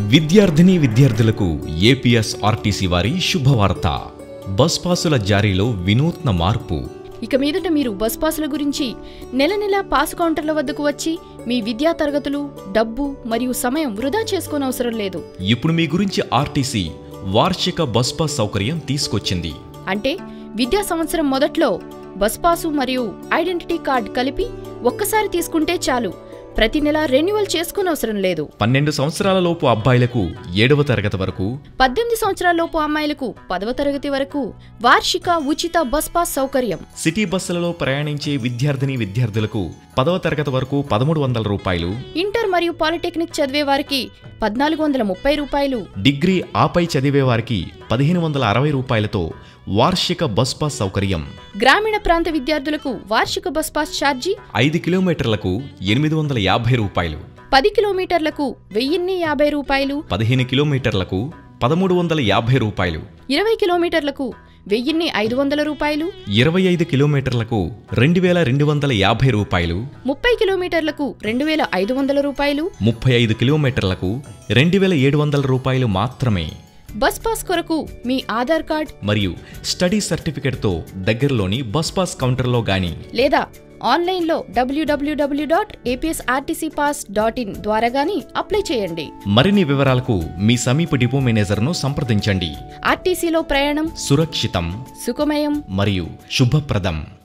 విద్యార్థిని విద్యార్థులకు APS RTC వారి శుభవార్త బస్ పాసుల జారీలో వినూత్న మార్పు ఇక మీదట మీరు బస్ పాసుల గురించి నెల నెల పాసు కౌంటర్ల వద్దకు వచ్చి మీ విద్యా తరగతులు డబ్బు మరియు సమయం వృధా చేసుకోనవసరం లేదు ఇప్పుడు మీ గురించి ఆర్టీసీ వార్షిక బస్ పాస్ సౌకర్యం తీసుకొచ్చింది అంటే విద్యా సంవత్సరం మొదట్లో బస్ పాసు మరియు ఐడెంటిటీ కార్డ్ కలిపి ఒక్కసారి తీసుకుంటే చాలు ప్రతి నెల రెన్యువల్ చేసుకోనవసరం లేదు పన్నెండు సంవత్సరాల లోపు అబ్బాయిలకు ఏడవ తరగతి వరకు పద్దెనిమిది సంవత్సరాలలోపు అమ్మాయిలకు పదవ తరగతి వరకు వార్షిక ఉచిత బస్ పాస్ సౌకర్యం సిటీ బస్సులలో ప్రయాణించే విద్యార్థిని విద్యార్థులకు పదవ తరగతి వరకు పదమూడు వందల రూపాయలు ఇంటర్ మరియు పాలిటెక్నిక్ చదివే వారికి పద్నాలుగు వందల ముప్పై రూపాయలు డిగ్రీ ఆపై చదివే వారికి పదిహేను వందల అరవై రూపాయలతో వార్షిక బస్ పాస్ సౌకర్యం గ్రామీణ ప్రాంత విద్యార్థులకు వార్షిక బస్ పాస్ ఛార్జీ ఐదు కిలోమీటర్లకు ఎనిమిది వందల యాభై రూపాయలు పది కిలోమీటర్లకు వెయ్యిన్ని యాభై రూపాయలు పదిహేను కిలోమీటర్లకు పదమూడు వందల యాభై రూపాయలు ఇరవై కిలోమీటర్లకు వెయ్యిన్ని ఐదు వందల రూపాయలు ఇరవై ఐదు కిలోమీటర్లకు రెండు వేల రెండు వందల యాభై రూపాయలు ముప్పై కిలోమీటర్లకు రెండు వేల ఐదు వందల రూపాయలు ముప్పై ఐదు కిలోమీటర్లకు రెండు వేల ఏడు వందల రూపాయలు మాత్రమే బస్ పాస్ కొరకు మీ ఆధార్ కార్డ్ మరియు స్టడీ సర్టిఫికెట్తో దగ్గరలోని బస్ పాస్ కౌంటర్లో గాని లేదా ఆన్లైన్లో డబ్ల్యూడబ్ల్యూడబ్ల్యూ dot APSRTC pass dot in ద్వారా గానీ అప్లై చేయండి మరిన్ని వివరాలకు మీ సమీప డిపో మేనేజర్ను సంప్రదించండి ఆర్టీసీలో ప్రయాణం సురక్షితం సుఖమయం మరియు శుభప్రదం